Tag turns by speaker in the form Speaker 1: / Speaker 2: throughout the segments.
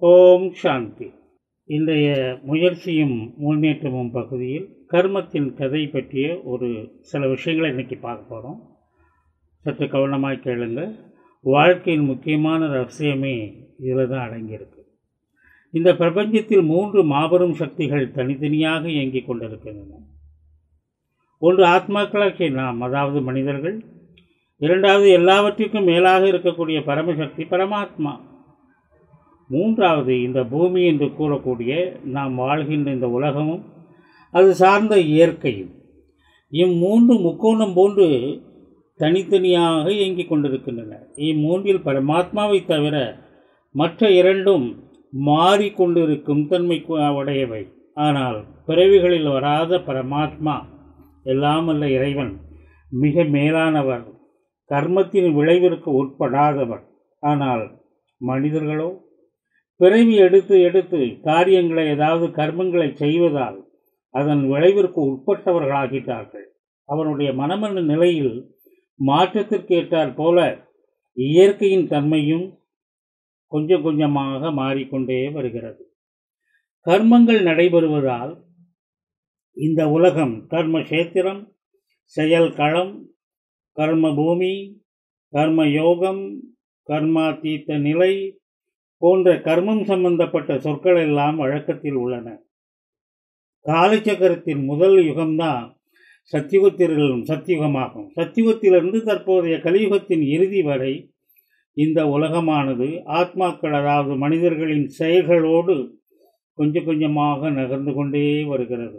Speaker 1: ஓம் சாந்தி இன்றைய முயற்சியும் முன்னேற்றமும் பகுதியில் கர்மத்தின் கதை பற்றிய ஒரு சில விஷயங்களை இன்னைக்கு பார்க்க போகிறோம் சற்று கவனமாக கேளுங்க வாழ்க்கையின் முக்கியமான ரகசியமே இதில் தான் அடங்கியிருக்கு இந்த பிரபஞ்சத்தில் மூன்று மாபெரும் சக்திகள் தனித்தனியாக இயங்கிக் கொண்டிருக்கின்றன ஒன்று ஆத்மாக்களாகிய நாம் அதாவது மனிதர்கள் இரண்டாவது எல்லாவற்றிற்கும் மேலாக இருக்கக்கூடிய பரமசக்தி பரமாத்மா மூன்றாவது இந்த பூமி என்று கூறக்கூடிய நாம் வாழ்கின்ற இந்த உலகமும் அது சார்ந்த இயற்கையும் இம்மூன்று முக்கோணம் போன்று தனித்தனியாக இயங்கிக் கொண்டிருக்கின்றன இம்மூன்றில் பரமாத்மாவை தவிர மற்ற இரண்டும் மாறிக்கொண்டிருக்கும் தன்மை உடையவை ஆனால் பிறவிகளில் வராத பரமாத்மா எல்லாம் அல்ல இறைவன் மிக மேலானவர் கர்மத்தின் விளைவிற்கு உட்படாதவர் ஆனால் மனிதர்களோ பிறவி எடுத்து எடுத்து காரியங்களை ஏதாவது கர்மங்களை செய்வதால் அதன் விளைவிற்கு உட்பட்டவர்களாகிட்டார்கள் அவனுடைய மனமன நிலையில் மாற்றத்திற்கு ஏற்றாற் போல இயற்கையின் தன்மையும் கொஞ்சம் கொஞ்சமாக மாறிக்கொண்டே வருகிறது கர்மங்கள் நடைபெறுவதால் இந்த உலகம் கர்மக்ஷேத்திரம் செயல் களம் கர்ம பூமி கர்ம யோகம் கர்மாத்தீத்த நிலை போன்ற கர்மம் சம்பந்தப்பட்ட சொற்கள் எல்லாம் வழக்கத்தில் உள்ளன காலச்சக்கரத்தின் முதல் யுகம்தான் சத்தியுகத்திலும் சத்தியுகமாகும் சத்தியுகத்திலிருந்து தற்போதைய கலியுகத்தின் இறுதி வரை இந்த உலகமானது ஆத்மாக்கள் அதாவது மனிதர்களின் செயல்களோடு கொஞ்சம் கொஞ்சமாக நகர்ந்து கொண்டே வருகிறது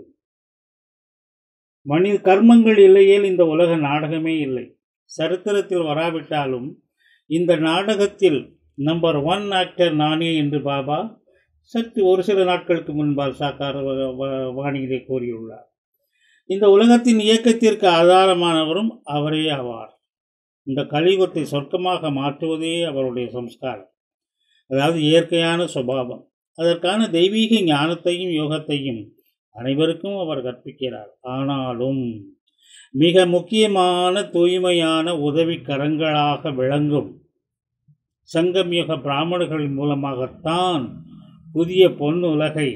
Speaker 1: மனித கர்மங்கள் இல்லையேல் இந்த உலக நாடகமே இல்லை சரித்திரத்தில் வராவிட்டாலும் இந்த நாடகத்தில் நம்பர் ஒன் ஆக்டர் நானே என்று பாபா சற்று ஒரு சில நாட்களுக்கு முன்பால் சாக்கார வாணியிலே கூறியுள்ளார் இந்த உலகத்தின் இயக்கத்திற்கு ஆதாரமானவரும் அவரே ஆவார் இந்த கலியுகத்தை சொர்க்கமாக மாற்றுவதே அவருடைய சம்ஸ்காரம் அதாவது இயற்கையான சுபாவம் அதற்கான தெய்வீக ஞானத்தையும் யோகத்தையும் அனைவருக்கும் அவர் கற்பிக்கிறார் ஆனாலும் மிக முக்கியமான தூய்மையான உதவி கரங்களாக விளங்கும் சங்கம்யுக பிராமணர்கள் மூலமாகத்தான் புதிய பொன் உலகை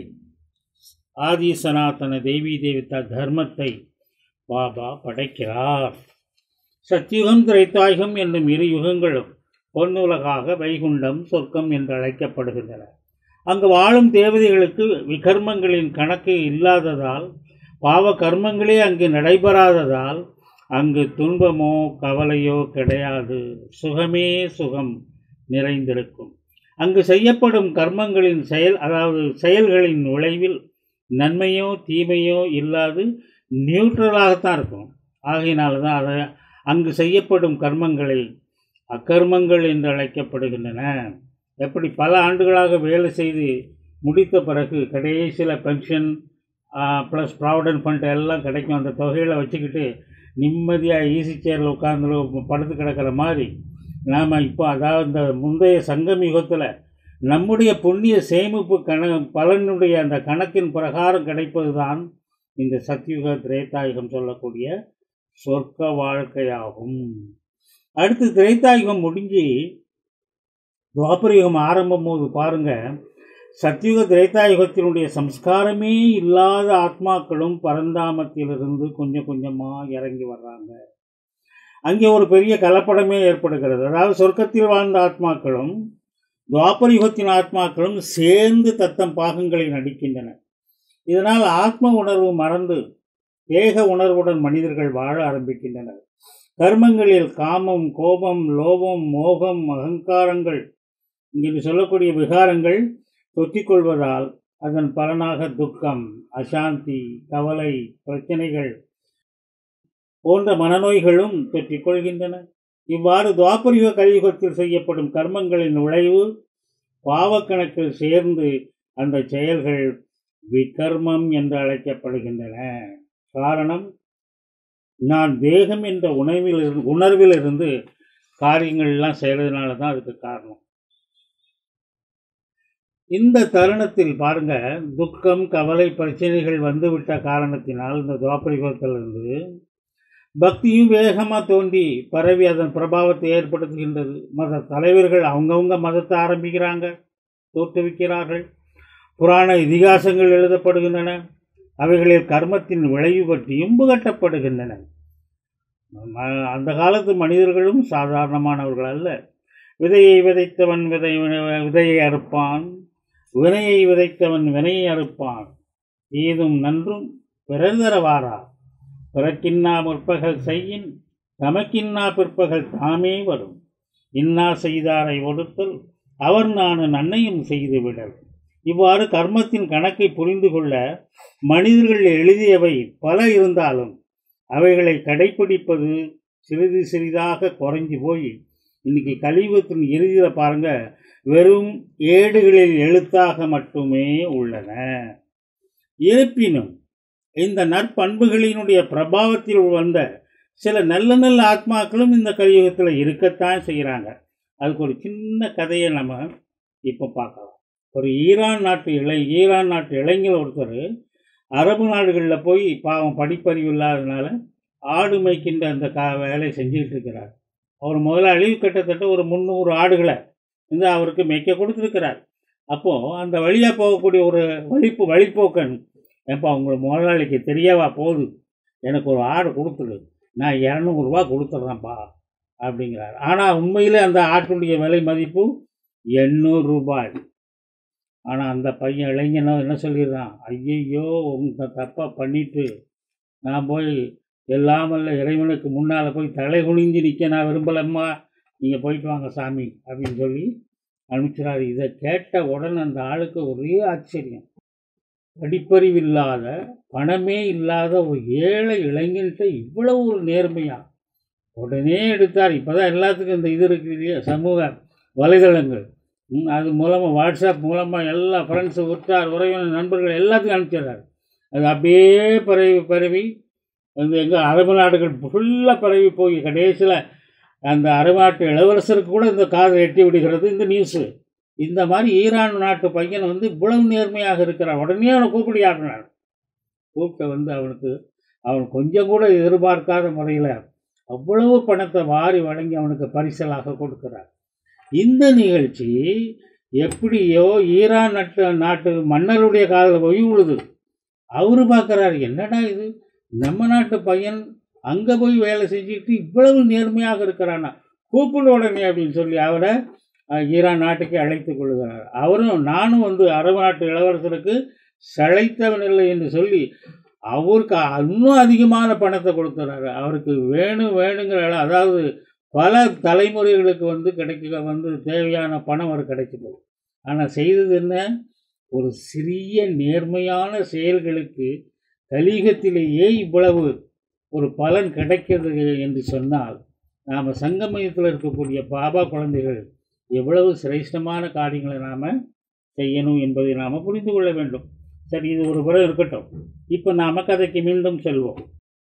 Speaker 1: ஆதி சனாதன தேவி தேவிதா தர்மத்தை பாபா படைக்கிறார் சத்தியுகம் திரைத்தாயுகம் என்னும் இரு யுகங்களும் பொன்னுலகாக வைகுண்டம் சொர்க்கம் என்று அழைக்கப்படுகின்றன அங்கு வாழும் தேவதைகளுக்கு விகர்மங்களின் கணக்கு இல்லாததால் பாவ கர்மங்களே அங்கு நடைபெறாததால் அங்கு துன்பமோ கவலையோ கிடையாது சுகமே சுகம் நிறைந்திருக்கும் அங்கு செய்யப்படும் கர்மங்களின் செயல் அதாவது செயல்களின் விளைவில் நன்மையோ தீமையோ இல்லாது நியூட்ரலாகத்தான் இருக்கும் ஆகையினால தான் அதை அங்கு செய்யப்படும் கர்மங்களை அக்கர்மங்கள் என்று அழைக்கப்படுகின்றன எப்படி பல ஆண்டுகளாக வேலை செய்து முடித்த பிறகு கடைசியில் பென்ஷன் ப்ளஸ் ப்ராவிடன்ட் ஃபண்ட் எல்லாம் கிடைக்கும் அந்த தொகைகளை வச்சுக்கிட்டு நிம்மதியாக ஈஸி சேரில் உட்காந்து படுத்து கிடக்கிற மாதிரி நாம் இப்போ அதாவது இந்த முந்தைய சங்கம் யுகத்தில் நம்முடைய புண்ணிய சேமிப்பு கண பலனுடைய அந்த கணக்கின் பிரகாரம் கிடைப்பது தான் இந்த சத்யுக திரேதாயுகம் சொல்லக்கூடிய சொர்க்க வாழ்க்கையாகும் அடுத்து திரேதாயுகம் முடிஞ்சு துவாபரயுகம் ஆரம்பம் போது பாருங்க சத்யுக திரேதாயுகத்தினுடைய சம்ஸ்காரமே இல்லாத ஆத்மாக்களும் பரந்தாமத்திலிருந்து கொஞ்சம் கொஞ்சமாக இறங்கி வர்றாங்க அங்கே ஒரு பெரிய கலப்படமே ஏற்படுகிறது அதாவது சொர்க்கத்தில் வாழ்ந்த ஆத்மாக்களும் துவாபர யுகத்தின் ஆத்மாக்களும் சேர்ந்து தத்தம் பாகங்களை நடிக்கின்றன இதனால் ஆத்ம உணர்வு மறந்து ஏக உணர்வுடன் மனிதர்கள் வாழ ஆரம்பிக்கின்றனர் கர்மங்களில் காமம் கோபம் லோபம் மோகம் அகங்காரங்கள் இங்கு சொல்லக்கூடிய விகாரங்கள் தொற்றிக்கொள்வதால் அதன் பலனாக துக்கம் அசாந்தி கவலை பிரச்சனைகள் போன்ற மனநோய்களும் தொற்றிக்கொள்கின்றன இவ்வாறு துவாபரியுக கலியுகத்தில் செய்யப்படும் கர்மங்களின் விளைவு பாவக்கணக்கில் சேர்ந்து அந்த செயல்கள் விகர்மம் என்று அழைக்கப்படுகின்றன காரணம் நான் தேகம் என்ற உணவில் உணர்விலிருந்து காரியங்கள்லாம் செய்கிறதுனால தான் அதுக்கு காரணம் இந்த தருணத்தில் பாருங்க துக்கம் கவலை பிரச்சனைகள் வந்துவிட்ட காரணத்தினால் இந்த துவாபரிகத்திலிருந்து பக்தியும் வேகமாக தோண்டி பரவி அதன் பிரபாவத்தை ஏற்படுத்துகின்றது மத தலைவர்கள் அவங்கவுங்க மதத்தை ஆரம்பிக்கிறாங்க தோற்றுவிக்கிறார்கள் புராண இதிகாசங்கள் எழுதப்படுகின்றன அவைகளில் கர்மத்தின் விளைவு பற்றியும் புகட்டப்படுகின்றன ம- அந்த காலத்து மனிதர்களும் சாதாரணமானவர்கள் அல்ல விதையை விதைத்தவன் விதை விதையை அறுப்பான் வினையை விதைத்தவன் வினையை அறுப்பான் ஏதும் நன்றும் பிறந்தரவாரா பிறக்கின்னா முற்பகல் செய்யின் தமக்கின்னா பிற்பகல் தாமே வரும் இன்னா செய்தாரை ஒடுத்தல் அவர் நான் நன்னையும் செய்து விடல் இவ்வாறு கர்மத்தின் கணக்கை புரிந்து கொள்ள மனிதர்கள் எழுதியவை பல இருந்தாலும் அவைகளை கடைப்பிடிப்பது சிறிது சிறிதாக குறைஞ்சு போய் இன்னைக்கு கலியுகத்தின் இறுதியில் பாருங்க வெறும் ஏடுகளில் எழுத்தாக மட்டுமே உள்ளன இருப்பினும் இந்த நற்பண்புகளினுடைய பிரபாவத்தில் வந்த சில நல்ல நல்ல ஆத்மாக்களும் இந்த கலியுகத்தில் இருக்கத்தான் செய்கிறாங்க அதுக்கு ஒரு சின்ன கதையை நம்ம இப்போ பார்க்கலாம் ஒரு ஈரான் நாட்டு இளை ஈரான் நாட்டு இளைஞர் ஒருத்தர் அரபு நாடுகளில் போய் பாவம் படிப்பறிவு இல்லாததுனால ஆடு மேய்க்கின்ற அந்த கா வேலையை செஞ்சுக்கிட்டு இருக்கிறார் அவர் முதலாளி கிட்டத்தட்ட ஒரு முந்நூறு ஆடுகளை வந்து அவருக்கு மேய்க்க கொடுத்துருக்கிறார் அப்போது அந்த வழியாக போகக்கூடிய ஒரு வழிப்பு வழிப்போக்கன் ஏப்பா உங்கள் முதலாளிக்கு தெரியவா போகுது எனக்கு ஒரு ஆடு கொடுத்துடு நான் இரநூறுவா கொடுத்துட்றேன்ப்பா அப்படிங்கிறார் ஆனால் உண்மையில் அந்த ஆட்டுடைய விலை மதிப்பு எண்ணூறு ரூபாய் ஆனால் அந்த பையன் இளைஞனும் என்ன சொல்லிடுறான் ஐயையோ உங்க தப்பாக பண்ணிட்டு நான் போய் எல்லாமல்ல இறைவனுக்கு முன்னால் போய் தலை குனிஞ்சு நிற்க நான் விரும்பலம்மா நீங்கள் போயிட்டு வாங்க சாமி அப்படின்னு சொல்லி அனுப்பிச்சிடாரு இதை கேட்ட உடனே அந்த ஆளுக்கு ஒரே ஆச்சரியம் படிப்பறிவில்லாத பணமே இல்லாத ஒரு ஏழை இளைஞன்கிட்ட இவ்வளவு ஒரு நேர்மையா உடனே எடுத்தார் இப்போ தான் எல்லாத்துக்கும் இந்த இது இருக்குது இல்லையா சமூக வலைதளங்கள் ம், அது மூலமாக வாட்ஸ்அப் மூலமாக எல்லா ஃப்ரெண்ட்ஸு உற்றார் உறவினர் நண்பர்கள் எல்லாத்துக்கும் அனுப்பிச்சிடுறாரு அது அப்படியே பரவி பரவி வந்து எங்கள் அரபு நாடுகள் ஃபுல்லாக பரவி போய் கடைசியில் அந்த அரபு நாட்டு இளவரசருக்கு கூட இந்த காதை எட்டி விடுகிறது இந்த நியூஸு இந்த மாதிரி ஈரான் நாட்டு பையன் வந்து இவ்வளவு நேர்மையாக இருக்கிறான் உடனே அவனை கூப்பிடியாடுறான் கூப்பிட்ட வந்து அவனுக்கு அவன் கொஞ்சம் கூட எதிர்பார்க்காத முறையில் அவ்வளவு பணத்தை வாரி வழங்கி அவனுக்கு பரிசலாக கொடுக்கிறார் இந்த நிகழ்ச்சி எப்படியோ ஈரான் நாட்டு நாட்டு மன்னருடைய காதில் போய் விழுது அவரு பார்க்குறாரு என்னடா இது நம்ம நாட்டு பையன் அங்கே போய் வேலை செஞ்சுட்டு இவ்வளவு நேர்மையாக இருக்கிறானா கூப்பிடு உடனே அப்படின்னு சொல்லி அவரை அஹ், ஈரான் நாட்டுக்கு அழைத்து கொள்கிறார் அவரும் நானும் வந்து அரபு நாட்டு இளவரசருக்கு சளைத்தவன் இல்லை என்று சொல்லி அவருக்கு இன்னும் அதிகமான பணத்தை கொடுத்துறாரு அவருக்கு வேணும் வேணுங்கிற அளவு- அதாவது பல தலைமுறைகளுக்கு வந்து கிடைக்க வந்து தேவையான பணம் அவர் கிடைக்குது ஆனால் செய்தது என்ன ஒரு சிறிய நேர்மையான செயல்களுக்கு கலியுகத்திலேயே இவ்வளவு ஒரு பலன் கிடைக்கிறது என்று சொன்னால் நாம் சங்கமயத்தில் இருக்கக்கூடிய பாபா குழந்தைகள் எவ்வளவு சிரேஷ்டமான காரியங்களை நாம் செய்யணும் என்பதை நாம் புரிந்து கொள்ள வேண்டும் சரி இது ஒரு புறம் இருக்கட்டும் இப்போ நாம் கதைக்கு மீண்டும் செல்வோம்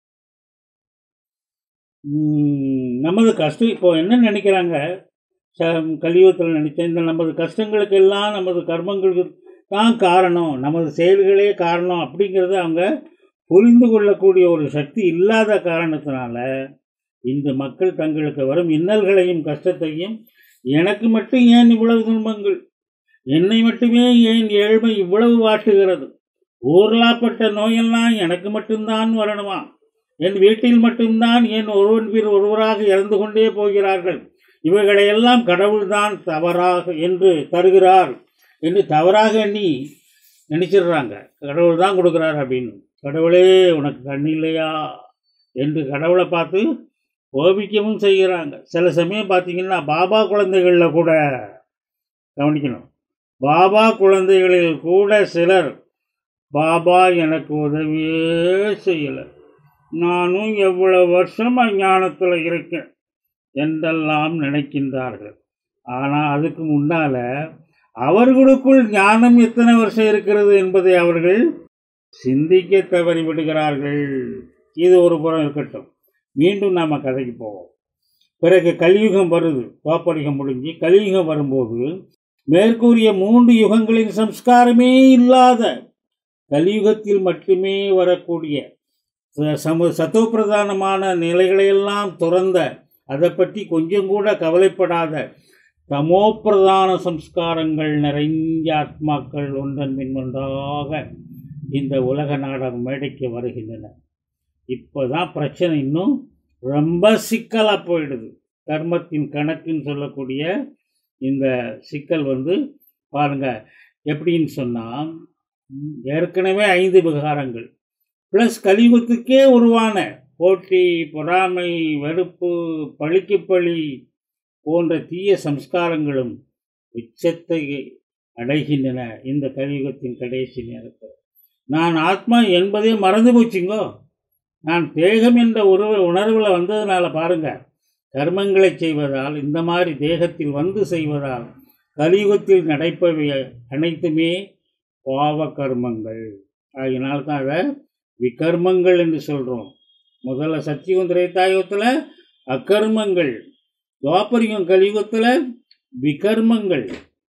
Speaker 1: உம், நமது கஷ்டம் இப்போ என்ன நினைக்கிறாங்க ச கலியுகத்தில் நினைச்சேன் இந்த நமது கஷ்டங்களுக்கெல்லாம் நமது கர்மங்களுக்கு தான் காரணம் நமது செயல்களே காரணம் அப்படிங்கிறத அவங்க புரிந்து கொள்ளக்கூடிய ஒரு சக்தி இல்லாத காரணத்தினால இந்த மக்கள் தங்களுக்கு வரும் இன்னல்களையும் கஷ்டத்தையும் எனக்கு மட்டும் ஏன் இவ்வளவு துன்பங்கள் என்னை மட்டுமே ஏன் ஏழ்மை இவ்வளவு வாட்டுகிறது ஊர்லாப்பட்ட நோயெல்லாம் எனக்கு மட்டும்தான் வரணுமா என் வீட்டில் மட்டும்தான் ஏன் ஒருவன் பேர் ஒருவராக இறந்து கொண்டே போகிறார்கள் இவைகளையெல்லாம் கடவுள்தான் தவறாக என்று தருகிறார் என்று தவறாக எண்ணி நினைச்சிடுறாங்க கடவுள் தான் கொடுக்குறார் அப்படின்னு கடவுளே உனக்கு கண் இல்லையா என்று கடவுளை பார்த்து கோபிக்கவும் செய்கிறாங்க சில சமயம் பார்த்தீங்கன்னா பாபா குழந்தைகளில் கூட கவனிக்கணும் பாபா குழந்தைகளில் கூட சிலர் பாபா எனக்கு உதவியே செய்யலை நானும் எவ்வளவு வருஷம் அஞ்ஞானத்தில் இருக்கேன் என்றெல்லாம் நினைக்கின்றார்கள் ஆனால் அதுக்கு முன்னால் அவர்களுக்குள் ஞானம் எத்தனை வருஷம் இருக்கிறது என்பதை அவர்கள் சிந்திக்க தவறி விடுகிறார்கள் இது ஒரு புறம் இருக்கட்டும் மீண்டும் நாம் கதைக்கு போவோம் பிறகு கலியுகம் வருது துவாப்பரிகம் முடிஞ்சு கலியுகம் வரும்போது மேற்கூறிய மூன்று யுகங்களின் சம்ஸ்காரமே இல்லாத கலியுகத்தில் மட்டுமே வரக்கூடிய ச- சம சத்தோப்பிரதானமான நிலைகளையெல்லாம் துறந்த அதை பற்றி கொஞ்சம் கூட கவலைப்படாத தமோப்பிரதான சம்ஸ்காரங்கள் நிறைஞ்ச ஆத்மாக்கள் ஒன்றன் பின் ஒன்றாக இந்த உலக நாடக மேடைக்கு வருகின்றன இப்போ தான் பிரச்சனை இன்னும் ரொம்ப சிக்கலாக போயிடுது கர்மத்தின் கணக்குன்னு சொல்லக்கூடிய இந்த சிக்கல் வந்து பாருங்க எப்படின்னு சொன்னால் ஏற்கனவே ஐந்து விகாரங்கள் ப்ளஸ் கலியுகத்துக்கே உருவான போட்டி பொறாமை வெறுப்பு பழிக்கு பழி போன்ற தீய சம்ஸ்காரங்களும் உச்சத்தை அடைகின்றன இந்த கலியுகத்தின் கடைசி நேரத்தில் நான் ஆத்மா என்பதே மறந்து போச்சுங்கோ நான் தேகம் என்ற உறவு உணர்வில் வந்ததுனால பாருங்க கர்மங்களை செய்வதால் இந்த மாதிரி தேகத்தில் வந்து செய்வதால் கலியுகத்தில் நடைப்பவை அனைத்துமே பாவ கர்மங்கள் ஆகினால் தான் அதை விகர்மங்கள் என்று சொல்கிறோம் முதல்ல சத்தியுகம் திரேதாயுகத்தில் அக்கர்மங்கள் துவாபரிகம் கலியுகத்தில் விகர்மங்கள்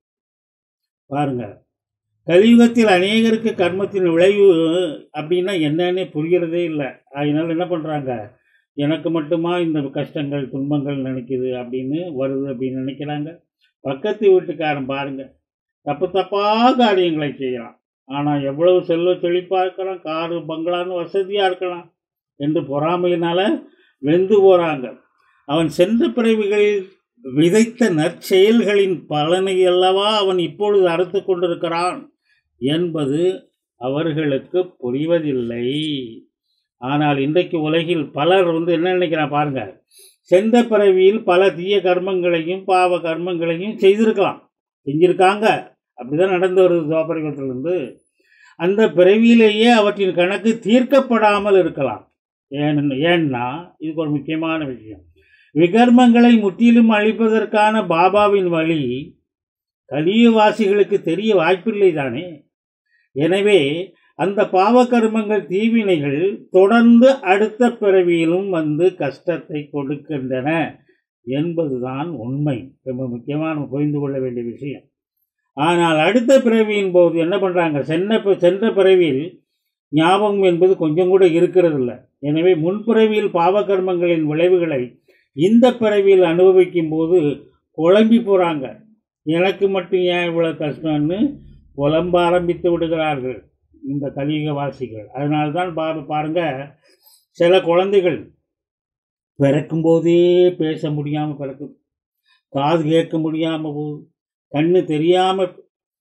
Speaker 1: பாருங்க கலியுகத்தில் அநேகருக்கு கர்மத்தின் விளைவு அப்படின்னா என்னன்னே புரியறதே இல்லை அதனால என்ன பண்ணுறாங்க எனக்கு மட்டுமா இந்த கஷ்டங்கள் துன்பங்கள் நினைக்குது அப்படின்னு வருது அப்படின்னு நினைக்கிறாங்க பக்கத்து வீட்டுக்காரன் பாருங்க தப்பு தப்பாக காரியங்களை செய்யலாம் ஆனால் எவ்வளவு செல்வ செழிப்பாக இருக்கலாம் காரு பங்களான்னு வசதியாக இருக்கலாம் என்று பொறாமையினால் வெந்து போகிறாங்க அவன் சென்ற பிறவிகளில் விதைத்த நற்செயல்களின் பலனை அல்லவா அவன் இப்பொழுது அறுத்து கொண்டிருக்கிறான் என்பது அவர்களுக்கு புரிவதில்லை ஆனால் இன்றைக்கு உலகில் பலர் வந்து என்ன நினைக்கிறான் பாருங்க சென்ற பிறவியில் பல தீய கர்மங்களையும் பாவ கர்மங்களையும் செய்திருக்கலாம் செஞ்சிருக்காங்க அப்படிதான் நடந்து வருது துவாபரிகத்திலிருந்து அந்த பிறவியிலேயே அவற்றின் கணக்கு தீர்க்கப்படாமல் இருக்கலாம் ஏன் ஏன்னா இதுக்கு ஒரு முக்கியமான விஷயம் விகர்மங்களை முற்றிலும் அழிப்பதற்கான பாபாவின் வழி கலியவாசிகளுக்கு தெரிய வாய்ப்பில்லை தானே எனவே அந்த பாவகர்மங்கள் தீவினைகள் தொடர்ந்து அடுத்த பிறவியிலும் வந்து கஷ்டத்தை கொடுக்கின்றன என்பதுதான் உண்மை ரொம்ப முக்கியமான புரிந்து கொள்ள வேண்டிய விஷயம் ஆனால் அடுத்த பிறவியின் போது என்ன பண்ணுறாங்க சென்ன சென்ற பிறவியில் ஞாபகம் என்பது கொஞ்சம் கூட இருக்கிறதில்ல எனவே முன்பிறவியில் பாவகர்மங்களின் விளைவுகளை இந்த பிறவியில் அனுபவிக்கும் போது குழம்பி போகிறாங்க எனக்கு மட்டும் ஏன் இவ்வளோ கஷ்டம்னு புலம்ப ஆரம்பித்து விடுகிறார்கள் இந்த கலியுகவாசிகள் அதனால்தான் பாரு பாருங்க சில குழந்தைகள் பிறக்கும்போதே பேச முடியாமல் பிறக்குது காது கேட்க முடியாமல் போகுது கண்ணு தெரியாமல்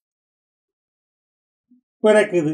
Speaker 1: பிறக்குது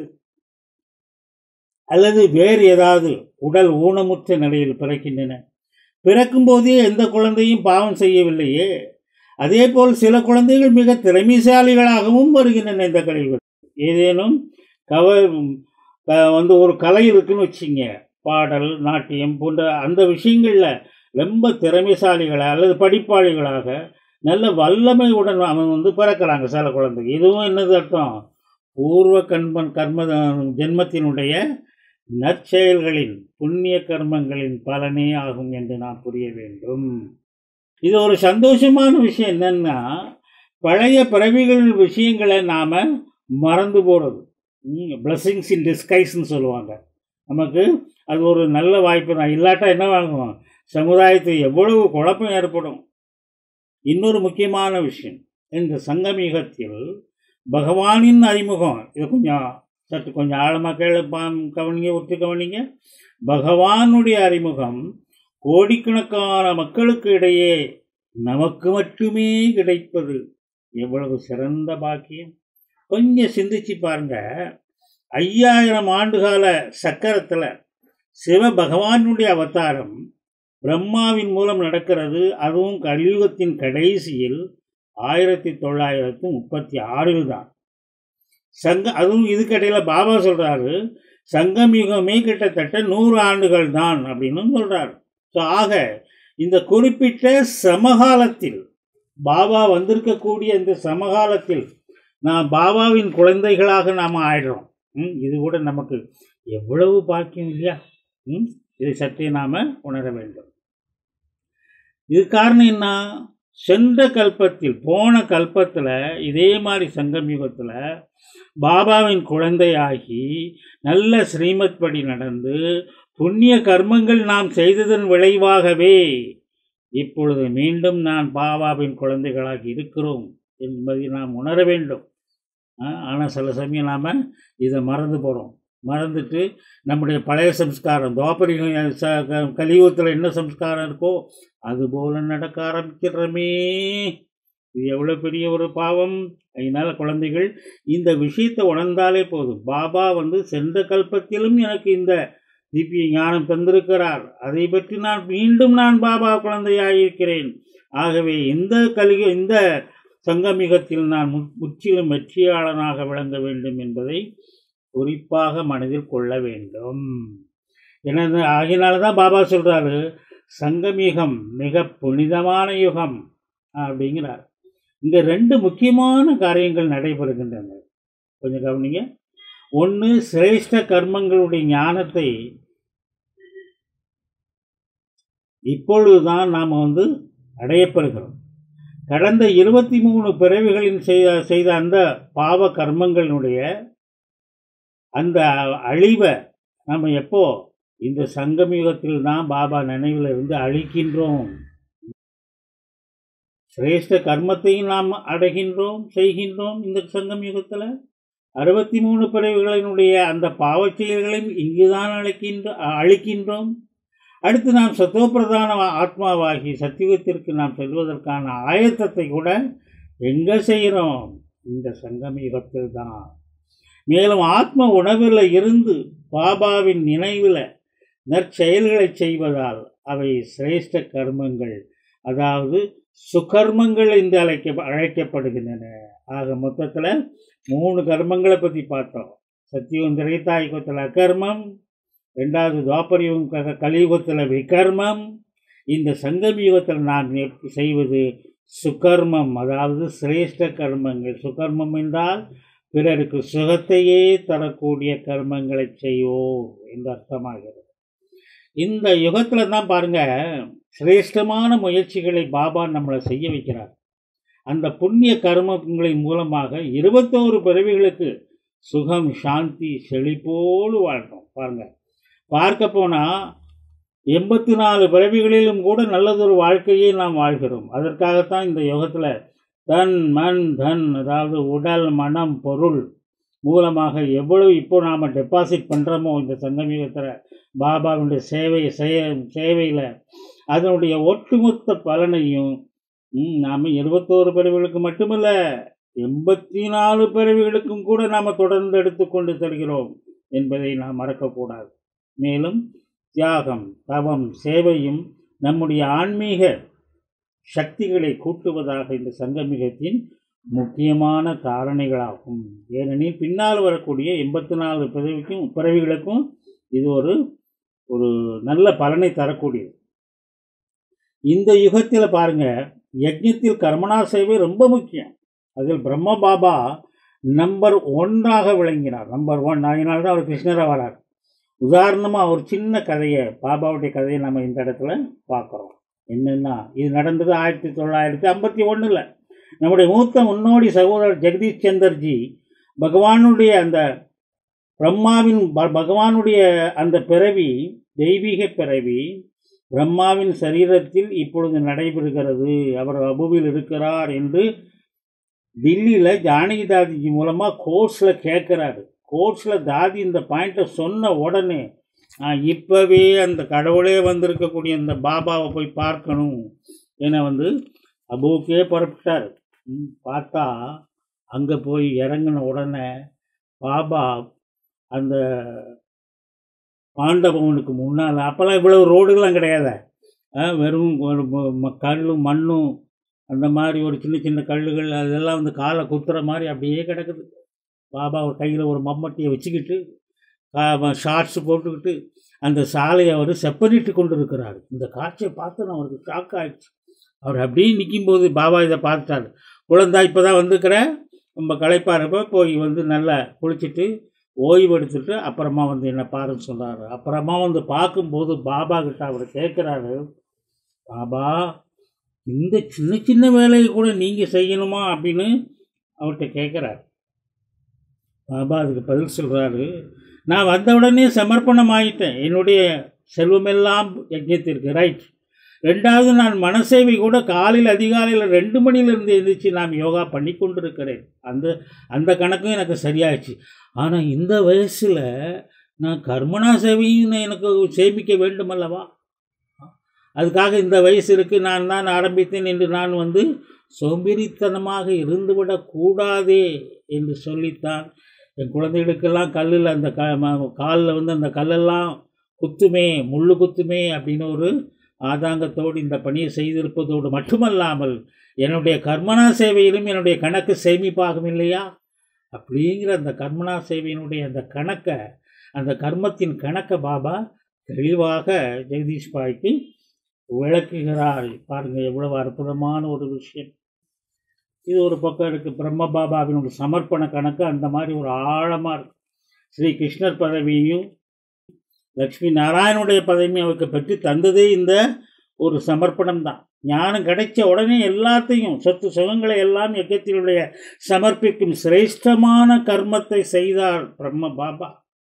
Speaker 1: அல்லது வேறு ஏதாவது உடல் ஊனமுற்ற நிலையில் பிறக்கின்றன பிறக்கும்போதே எந்த குழந்தையும் பாவம் செய்யவில்லையே அதேபோல் சில குழந்தைகள் மிக திறமைசாலிகளாகவும் வருகின்றன இந்த கலைகள் ஏதேனும் கவ வந்து ஒரு கலை இருக்குன்னு வச்சிங்க பாடல் நாட்டியம் போன்ற அந்த விஷயங்களில் ரொம்ப திறமைசாலிகளாக அல்லது படிப்பாளிகளாக நல்ல வல்லமையுடன் அவன் வந்து பிறக்கிறாங்க சில குழந்தைங்க இதுவும் என்னது அர்த்தம் பூர்வ கண்மன் கர்ம ஜென்மத்தினுடைய நற்செயல்களின் புண்ணிய கர்மங்களின் பலனே ஆகும் என்று நாம் புரிய வேண்டும் இது ஒரு சந்தோஷமான விஷயம் என்னன்னா பழைய பிறவிகள் விஷயங்களை நாம் மறந்து போகிறது பிளஸ்ஸிங்ஸ் இன் டிஸ்கைஸ்ன்னு சொல்லுவாங்க நமக்கு அது ஒரு நல்ல வாய்ப்பு தான் இல்லாட்டா என்ன வாங்குவோம் சமுதாயத்துக்கு எவ்வளவு குழப்பம் ஏற்படும் இன்னொரு முக்கியமான விஷயம் இந்த சங்கமிகத்தில் பகவானின் அறிமுகம் இதை கொஞ்சம் சற்று கொஞ்சம் ஆழமாக கேளு கவனிங்க ஒத்து கவனிங்க பகவானுடைய அறிமுகம் கோடிக்கணக்கான மக்களுக்கு இடையே நமக்கு மட்டுமே கிடைப்பது எவ்வளவு சிறந்த பாக்கியம் கொஞ்சம் சிந்திச்சு பாருங்க ஐயாயிரம் ஆண்டுகால சக்கரத்தில் சிவ பகவானுடைய அவதாரம் பிரம்மாவின் மூலம் நடக்கிறது அதுவும் கலியுகத்தின் கடைசியில் ஆயிரத்தி தொள்ளாயிரத்தி முப்பத்தி ஆறில் தான் சங்க அதுவும் இதுக்கடையில் பாபா சொல்கிறாரு சங்கம் யுகமே கிட்டத்தட்ட நூறு ஆண்டுகள் தான் அப்படின்னு சொல்கிறார் ஸோ ஆக இந்த குறிப்பிட்ட சமகாலத்தில் பாபா வந்திருக்கக்கூடிய இந்த சமகாலத்தில் நான் பாபாவின் குழந்தைகளாக நாம் ஆயிடுறோம் ம் இது கூட நமக்கு எவ்வளவு பாக்கியம் இல்லையா ம் இதை சற்றே நாம் உணர வேண்டும் இது காரணம் என்ன சென்ற கல்பத்தில் போன கல்பத்தில் இதே மாதிரி சங்கம் யுகத்தில் பாபாவின் குழந்தையாகி நல்ல ஸ்ரீமத் படி நடந்து புண்ணிய கர்மங்கள் நாம் செய்ததன் விளைவாகவே இப்பொழுது மீண்டும் நான் பாபாவின் குழந்தைகளாக இருக்கிறோம் என்பதை நாம் உணர வேண்டும் ஆனால் சில சமயம் நாம் இதை மறந்து போகிறோம் மறந்துட்டு நம்முடைய பழைய சம்ஸ்காரம் துவாபரிக ச க- கலியுகத்தில் என்ன சம்ஸ்காரம் இருக்கோ அதுபோல் நடக்க ஆரம்பிக்கிறோமே இது எவ்வளோ பெரிய ஒரு பாவம் அதனால் குழந்தைகள் இந்த விஷயத்தை உணர்ந்தாலே போதும் பாபா வந்து சென்ற கல்பத்திலும் எனக்கு இந்த திவ்ய ஞானம் தந்திருக்கிறார் அதை பற்றி நான் மீண்டும் நான் பாபா குழந்தையாயிருக்கிறேன் ஆகவே இந்த கலிக இந்த சங்கமிகத்தில் நான் மு- முற்றிலும் வெற்றியாளனாக விளங்க வேண்டும் என்பதை குறிப்பாக மனதில் கொள்ள வேண்டும் எனது ஆகினால தான் பாபா சொல்கிறாரு சங்கமிகம் மிக புனிதமான யுகம் அப்படிங்கிறார் இங்கே ரெண்டு முக்கியமான காரியங்கள் நடைபெறுகின்றன கொஞ்சம் கவனிங்க ஒன்று சிரேஷ்ட கர்மங்களுடைய ஞானத்தை இப்பொழுதுதான் நாம் வந்து அடையப்பெறுகிறோம் கடந்த இருபத்தி மூணு பிறவிகளின் செய்த செய்த அந்த பாவ கர்மங்களினுடைய அந்த அழிவை நம்ம எப்போ இந்த சங்கமயுகத்தில் தான் பாபா நினைவில் இருந்து அழிக்கின்றோம் சிரேஷ்ட கர்மத்தையும் நாம் அடைகின்றோம் செய்கின்றோம் இந்த சங்கம் யுகத்தில் அறுபத்தி மூணு பிறவிகளினுடைய அந்த பாவச் செயல்களையும் இங்குதான் அழைக்கின்ற அழிக்கின்றோம் அடுத்து நாம் சத்தோப்பிரதான ஆத்மாவாகி சத்தியுகத்திற்கு நாம் செல்வதற்கான ஆயத்தத்தை கூட எங்கே செய்கிறோம் இந்த சங்கம் யுகத்தில் தான் மேலும் ஆத்ம உணவில் இருந்து பாபாவின் நினைவில் நற்செயல்களை செய்வதால் அவை சிரேஷ்ட கர்மங்கள் அதாவது சுகர்மங்கள் என்று அழைக்க அழைக்கப்படுகின்றன ஆக மொத்தத்தில் மூணு கர்மங்களை பற்றி பார்த்தோம் சத்தியுகம் திரைத்தாயுகத்தில் அகர்மம் ரெண்டாவது துவாபரியுகம் க- கலியுகத்தில் விகர்மம் இந்த சங்கம யுகத்தில் நாம் நே- செய்வது சுகர்மம் அதாவது சிரேஷ்ட கர்மங்கள் சுகர்மம் என்றால் பிறருக்கு சுகத்தையே தரக்கூடிய கர்மங்களை செய்வோம் என்று அர்த்தமாகிறது இந்த யுகத்தில் தான் பாருங்க சிரேஷ்டமான முயற்சிகளை பாபா நம்மளை செய்ய வைக்கிறார் அந்த புண்ணிய கர்மங்களின் மூலமாக இருபத்தோரு பிறவிகளுக்கு சுகம் சாந்தி செழிப்போடு வாழ்றோம் பாருங்க பார்க்க போனால் எண்பத்தி நாலு பிறவிகளிலும் கூட நல்லதொரு வாழ்க்கையை நாம் வாழ்கிறோம் அதற்காகத்தான் இந்த யுகத்தில் தன் மண் தன் அதாவது உடல் மனம் பொருள் மூலமாக எவ்வளவு இப்போ நாம் டெபாசிட் பண்ணுறோமோ இந்த சங்கமீகத்தில் பாபாவுடைய சேவை செய சேவையில் அதனுடைய ஒட்டுமொத்த பலனையும் ம், நாம இருபத்தோரு பிறவிகளுக்கு மட்டுமல்ல எண்பத்தி நாலு பிறவிகளுக்கும் கூட நாம் தொடர்ந்து எடுத்துக்கொண்டு செல்கிறோம் என்பதை நாம் மறக்கக்கூடாது மேலும் தியாகம் தவம் சேவையும் நம்முடைய ஆன்மீக சக்திகளை கூட்டுவதாக இந்த சங்கமிகத்தின் முக்கியமான காரணிகளாகும் ஏனெனில் பின்னால் வரக்கூடிய எண்பத்தி நாலு பிறவிக்கும் பிறவிகளுக்கும் இது ஒரு ஒரு நல்ல பலனை தரக்கூடியது இந்த யுகத்தில் பாருங்க யஜ்ஞத்தில் கர்மனா சேவை ரொம்ப முக்கியம் அதில் பிரம்ம பாபா நம்பர் ஒன்றாக விளங்கினார் நம்பர் ஒன் அதனால தான் அவர் கிருஷ்ணராக வரார் உதாரணமாக ஒரு சின்ன கதையை பாபாவுடைய கதையை நம்ம இந்த இடத்துல பார்க்குறோம் என்னென்னா இது நடந்தது ஆயிரத்தி தொள்ளாயிரத்தி ஐம்பத்தி ஒன்றில் நம்முடைய மூத்த முன்னோடி சகோதரர் ஜெகதீஷ் சந்தர்ஜி பகவானுடைய அந்த பிரம்மாவின் ப- பகவானுடைய அந்த பிறவி தெய்வீக பிறவி பிரம்மாவின் சரீரத்தில் இப்பொழுது நடைபெறுகிறது அவர் அபுவில் இருக்கிறார் என்று டில்லியில் ஜானகி தாதிஜி மூலமாக கோர்ஸில் கேட்குறாரு கோர்ஸில் தாதி இந்த பாயிண்ட்டை சொன்ன உடனே நான் இப்போவே அந்த கடவுளே வந்திருக்கக்கூடிய அந்த பாபாவை போய் பார்க்கணும் என வந்து அபுவுக்கே புறப்பட்டார் ம், பார்த்தா அங்கே போய் இறங்கின உடனே பாபா அந்த பாண்டவனுக்கு முன்னால் அப்போல்லாம் இவ்வளவு ரோடுகள்லாம் கிடையாது ஆ, வெறும் ஒரு ம- ம- கல்லும் மண்ணும் அந்த மாதிரி ஒரு சின்ன சின்ன கல்லுகள் அதெல்லாம் வந்து காலை குத்துற மாதிரி அப்படியே கிடக்குது பாபா ஒரு கையில் ஒரு மம்மட்டியை வச்சுக்கிட்டு ஷார்ட்ஸ் போட்டுக்கிட்டு அந்த சாலையை அவர் செப்பனிட்டு கொண்டு இருக்கிறார் இந்த காட்சியை பார்த்து நான் அவருக்கு ஷாக் ஆயிடுச்சு அவர் அப்படியே நிற்கும்போது பாபா இதை பார்த்துட்டாரு குழந்தா இப்போ தான் வந்துக்கிறேன் ரொம்ப களைப்பாருப்ப போய் வந்து நல்லா குளிச்சுட்டு ஓய்வு எடுத்துட்டு அப்புறமா வந்து என்ன பாருன்னு சொல்கிறாரு அப்புறமா வந்து பார்க்கும்போது பாபா கிட்ட அவர் கேட்குறாரு பாபா இந்த சின்ன சின்ன வேலையை கூட நீங்கள் செய்யணுமா அப்படின்னு அவர்கிட்ட கேட்குறாரு பாபா அதுக்கு பதில் சொல்கிறாரு நான் வந்த உடனே சமர்ப்பணம் ஆயிட்டேன் என்னுடைய செல்வமெல்லாம் யஜ்ஞத்திற்கு ரைட் ரெண்டாவது நான் மனசேவை கூட காலையில் அதிகாலையில் ரெண்டு மணிலேருந்து எழுந்திரிச்சு நான் யோகா பண்ணி கொண்டிருக்கிறேன் அந்த அந்த கணக்கும் எனக்கு சரியாயிடுச்சு ஆனால் இந்த வயசில் நான் கர்மனா சேவையும் எனக்கு சேமிக்க வேண்டும் அல்லவா அதுக்காக இந்த வயசு இருக்குது நான் தான் ஆரம்பித்தேன் என்று நான் வந்து சோம்பேறித்தனமாக இருந்துவிடக் கூடாதே என்று சொல்லித்தான் என் குழந்தைகளுக்கெல்லாம் கல்லில் அந்த க காலில் வந்து அந்த கல்லெல்லாம் குத்துமே முள்ளு குத்துமே அப்படின்னு ஒரு ஆதாங்கத்தோடு இந்த பணியை செய்திருப்பதோடு மட்டுமல்லாமல் என்னுடைய கர்மனா சேவையிலும் என்னுடைய கணக்கு சேமிப்பாகும் இல்லையா அப்படிங்கிற அந்த கர்மனா சேவையினுடைய அந்த கணக்கை அந்த கர்மத்தின் கணக்கை பாபா தெளிவாக ஜெகதீஷ் பாய்க்கு விளக்குகிறார் பாருங்கள் எவ்வளவு அற்புதமான ஒரு விஷயம் இது ஒரு பக்கம் இருக்குது பிரம்ம பாபாவினுடைய சமர்ப்பண கணக்கு அந்த மாதிரி ஒரு ஆழமாக இருக்கு ஸ்ரீ கிருஷ்ணர் பதவியும் லக்ஷ்மி நாராயணனுடைய பதவியும் அவருக்கு பெற்று தந்ததே இந்த ஒரு சமர்ப்பணம் தான் ஞானம் கிடைச்ச உடனே எல்லாத்தையும் சொத்து சுகங்களை எல்லாம் இயக்கத்தினுடைய சமர்ப்பிக்கும் சிரேஷ்டமான கர்மத்தை செய்தார் பிரம்ம பாபா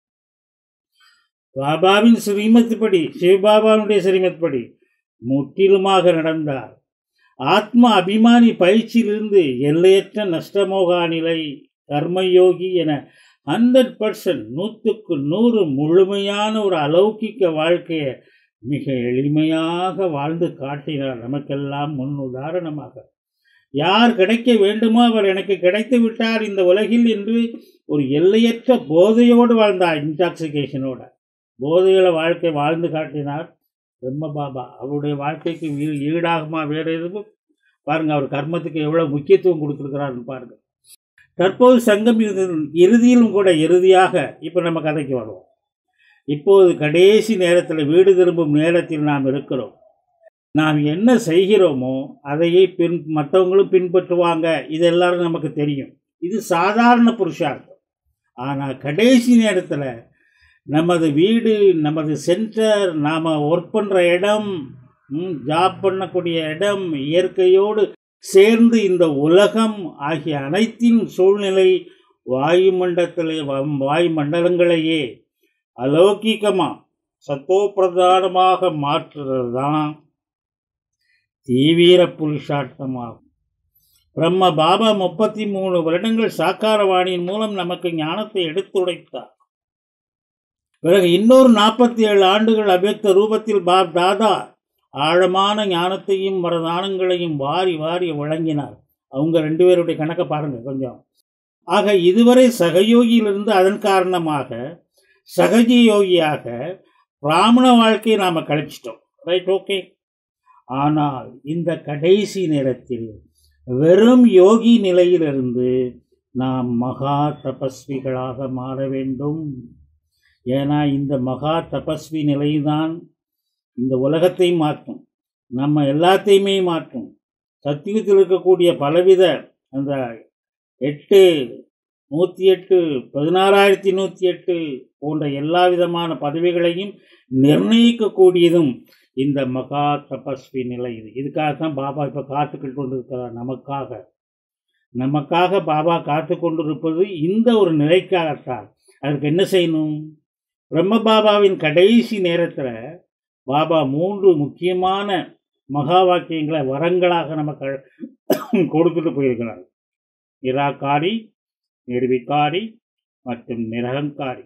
Speaker 1: பாபாவின் ஸ்ரீமத்துப்படி சிவபாபாவுடைய ஸ்ரீமத்துப்படி முற்றிலுமாக நடந்தார் ஆத்ம அபிமானி பயிற்சியிலிருந்து எல்லையற்ற நஷ்டமோகா நிலை கர்மயோகி என ஹண்ட்ரட் பர்சன்ட் நூற்றுக்கு நூறு முழுமையான ஒரு அலௌகிக்க வாழ்க்கையை மிக எளிமையாக வாழ்ந்து காட்டினார் நமக்கெல்லாம் முன் உதாரணமாக யார் கிடைக்க வேண்டுமோ அவர் எனக்கு கிடைத்து விட்டார் இந்த உலகில் என்று ஒரு எல்லையற்ற போதையோடு வாழ்ந்தார் இன்டாக்சிகேஷனோட போதையில வாழ்க்கை வாழ்ந்து காட்டினார் பிரம்ம பாபா அவருடைய வாழ்க்கைக்கு ஈ- ஈடாகுமா வேறு எதுவும் பாருங்க அவர் கர்மத்துக்கு எவ்வளவு முக்கியத்துவம் கொடுத்துருக்கிறாருன்னு பாருங்க தற்போது சங்கம் இறு- இறுதியிலும் கூட இறுதியாக இப்போ நம்ம கதைக்கு வருவோம் இப்போது கடைசி நேரத்தில் வீடு திரும்பும் நேரத்தில் நாம் இருக்கிறோம் நாம் என்ன செய்கிறோமோ அதையே பின் மற்றவங்களும் பின்பற்றுவாங்க இது எல்லாரும் நமக்கு தெரியும் இது சாதாரண புருஷார்த்தம் ஆனால் கடைசி நேரத்தில் நமது வீடு நமது சென்டர் நாம் ஒர்க் பண்ணுற இடம் ஜாப் பண்ணக்கூடிய இடம் இயற்கையோடு சேர்ந்து இந்த உலகம் ஆகிய அனைத்தின் சூழ்நிலை வாயுமண்டலத்தில் வாயுமண்டலங்களையே அலௌகிகமாக சத்தோப்பிரதானமாக மாற்றுறது தான் தீவிர புருஷார்த்தமாகும் பிரம்ம பாபா முப்பத்தி மூணு வருடங்கள் சாக்காரவாணியின் மூலம் நமக்கு ஞானத்தை எடுத்துரைத்தார் பிறகு இன்னொரு நாற்பத்தி ஏழு ஆண்டுகள் அவ்யக்த ரூபத்தில் பாப் தாதா ஆழமான ஞானத்தையும் வரதானங்களையும் வாரி வாரி வழங்கினார் அவங்க ரெண்டு பேருடைய கணக்கை பாருங்க கொஞ்சம் ஆக இதுவரை சகயோகியிலிருந்து அதன் காரணமாக சகஜ யோகியாக பிராமண வாழ்க்கையை நாம் கழிச்சிட்டோம் ரைட் ஓகே ஆனால் இந்த கடைசி நேரத்தில் வெறும் யோகி நிலையிலிருந்து நாம் மகா தபஸ்விகளாக மாற வேண்டும் ஏன்னா இந்த மகா தபஸ்வி நிலைதான் இந்த உலகத்தை மாற்றும் நம்ம எல்லாத்தையுமே மாற்றும் சத்தியத்தில் இருக்கக்கூடிய பலவித அந்த எட்டு நூற்றி எட்டு பதினாறாயிரத்தி நூற்றி எட்டு போன்ற எல்லா விதமான பதவிகளையும் நிர்ணயிக்கக்கூடியதும் இந்த மகா தபஸ்வி நிலை இது இதுக்காகத்தான் பாபா இப்போ காத்துக்கிட்டு கொண்டிருக்கிறார் நமக்காக நமக்காக பாபா காத்து கொண்டிருப்பது இந்த ஒரு நிலைக்காகத்தான் அதற்கு என்ன செய்யணும் பிரம்ம பாபாவின் கடைசி நேரத்தில் பாபா மூன்று முக்கியமான மகா வாக்கியங்களை வரங்களாக நமக்கு கொடுத்துட்டு போயிருக்கிறார் நிராகாரி நிர்விகாரி மற்றும் நிரகங்காரி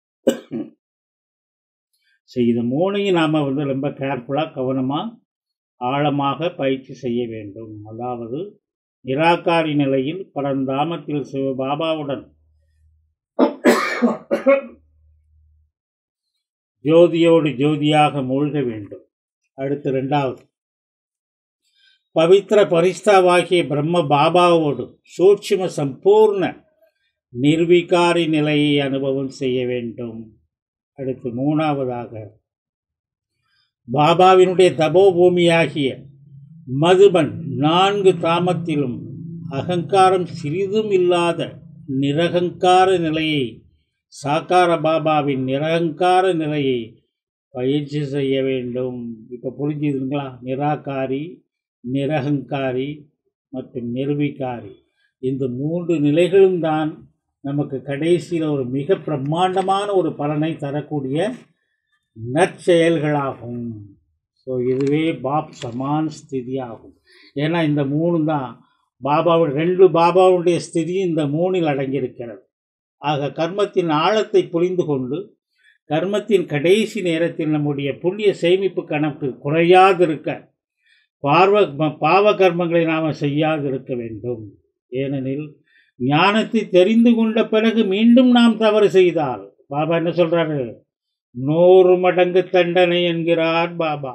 Speaker 1: ஸோ இது மூணையும் நாம் வந்து ரொம்ப கேர்ஃபுல்லாக கவனமாக ஆழமாக பயிற்சி செய்ய வேண்டும் அதாவது நிராகாரி நிலையில் பரந்தாமத்தில் சிவபாபாவுடன் ஜோதியோடு ஜோதியாக மூழ்க வேண்டும் அடுத்து ரெண்டாவது பவித்திர பரிஸ்தாவாகிய பிரம்ம பாபாவோடு சூட்சும சம்பூர்ண நிர்விகாரி நிலையை அனுபவம் செய்ய வேண்டும் அடுத்து மூணாவதாக பாபாவினுடைய தபோபூமியாகிய மதுபன் நான்கு தாமத்திலும் அகங்காரம் சிறிதும் இல்லாத நிரகங்கார நிலையை சாக்கார பாபாவின் நிரகங்கார நிலையை பயிற்சி செய்ய வேண்டும் இப்போ புரிஞ்சுதுங்களா நிராகாரி நிரகங்காரி மற்றும் நிர்விகாரி இந்த மூன்று நிலைகளும் தான் நமக்கு கடைசியில் ஒரு மிக பிரம்மாண்டமான ஒரு பலனை தரக்கூடிய நற்செயல்களாகும் ஸோ ஸோ இதுவே பாப் சமான் ஸ்திதி ஆகும் ஏன்னா இந்த மூணு தான் பாபாவுடைய ரெண்டு பாபாவுடைய ஸ்திதி இந்த மூணில் அடங்கியிருக்கிறது ஆக கர்மத்தின் ஆழத்தை புரிந்து கொண்டு கர்மத்தின் கடைசி நேரத்தில் நம்முடைய புண்ணிய சேமிப்பு கணக்கு குறையாதிருக்க பார்வ ம- பாவ கர்மங்களை நாம் செய்யாதிருக்க வேண்டும் ஏனெனில் ஞானத்தை தெரிந்து கொண்ட பிறகு மீண்டும் நாம் தவறு செய்தால் பாபா என்ன சொல்றாரு நூறு மடங்கு தண்டனை என்கிறார் பாபா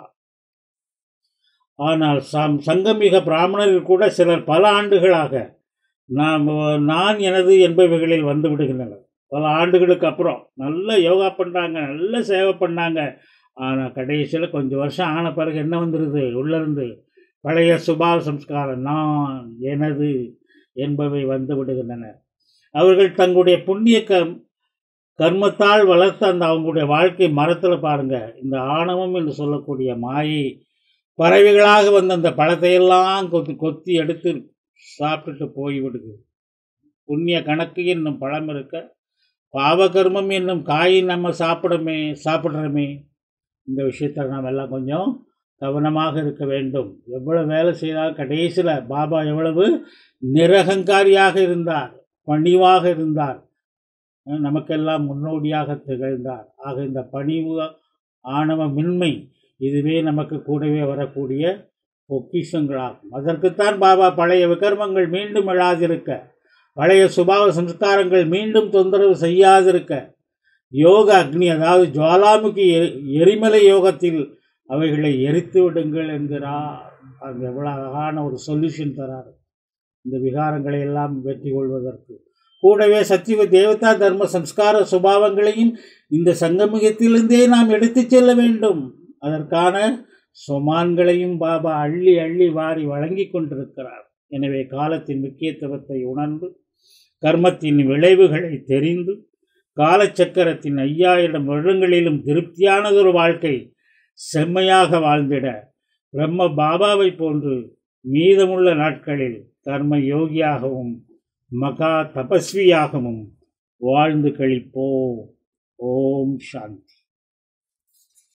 Speaker 1: ஆனால் சம் சங்கமிக பிராமணர்கள் கூட சிலர் பல ஆண்டுகளாக நாம் நான் எனது என்பவைகளில் வந்து விடுகின்றனர் பல ஆண்டுகளுக்கு அப்புறம் நல்ல யோகா பண்ணுறாங்க நல்ல சேவை பண்ணாங்க ஆனால் கடைசியில் கொஞ்சம் வருஷம் ஆன பிறகு என்ன வந்துடுது உள்ளிருந்து பழைய சுபாவ சம்ஸ்காரம் நான் எனது என்பவை வந்து விடுகின்றன அவர்கள் தங்களுடைய புண்ணிய க கர்மத்தால் வளர்த்த அந்த அவங்களுடைய வாழ்க்கை மரத்தில் பாருங்க இந்த ஆணவம் என்று சொல்லக்கூடிய மாயை பறவைகளாக வந்த அந்த பழத்தையெல்லாம் கொத்தி கொத்தி எடுத்து சாப்பிட்டுட்டு போய்விடுது புண்ணிய கணக்கு என்னும் பழம் இருக்க பாவகர்மம் என்னும் காயை நம்ம சாப்பிடமே சாப்பிட்றோமே இந்த விஷயத்தில் நாம் எல்லாம் கொஞ்சம் கவனமாக இருக்க வேண்டும் எவ்வளவு வேலை செய்தால் கடைசியில் பாபா எவ்வளவு நிரகங்காரியாக இருந்தார் பணிவாக இருந்தார் அஹ் நமக்கெல்லாம் முன்னோடியாக திகழ்ந்தார் ஆக இந்த பணிவு ஆணவ மின்மை இதுவே நமக்கு கூடவே வரக்கூடிய பொக்கிஷங்களாகும் அதற்குத்தான் பாபா பழைய விகர்மங்கள் மீண்டும் எழாதிருக்க பழைய சுபாவ சம்ஸ்காரங்கள் மீண்டும் தொந்தரவு செய்யாதிருக்க யோக அக்னி அதாவது ஜுவாலாமுகி எரி- எரிமலை யோகத்தில் அவைகளை எரித்து விடுங்கள் என்கிறார் அது எவ்வளோ அழகான ஒரு சொல்யூஷன் தரார் இந்த விகாரங்களை எல்லாம் வெற்றி கொள்வதற்கு கூடவே சத்திவ தேவதா தர்ம சம்ஸ்கார சுபாவங்களையும் இந்த சங்கமிகத்திலிருந்தே நாம் எடுத்துச் செல்ல வேண்டும் அதற்கான சொமான்களையும் பாபா அள்ளி அள்ளி வாரி வழங்கி கொண்டிருக்கிறார் எனவே காலத்தின் முக்கியத்துவத்தை உணர்ந்து கர்மத்தின் விளைவுகளை தெரிந்து காலச்சக்கரத்தின் ஐயாயிரம் வருடங்களிலும் திருப்தியானதொரு வாழ்க்கை செம்மையாக வாழ்ந்திட பிரம்ம பாபாவை போன்று மீதமுள்ள நாட்களில் கர்ம யோகியாகவும் மகா தபஸ்வியாகவும் வாழ்ந்து கழிப்போம் ஓம் சாந்தி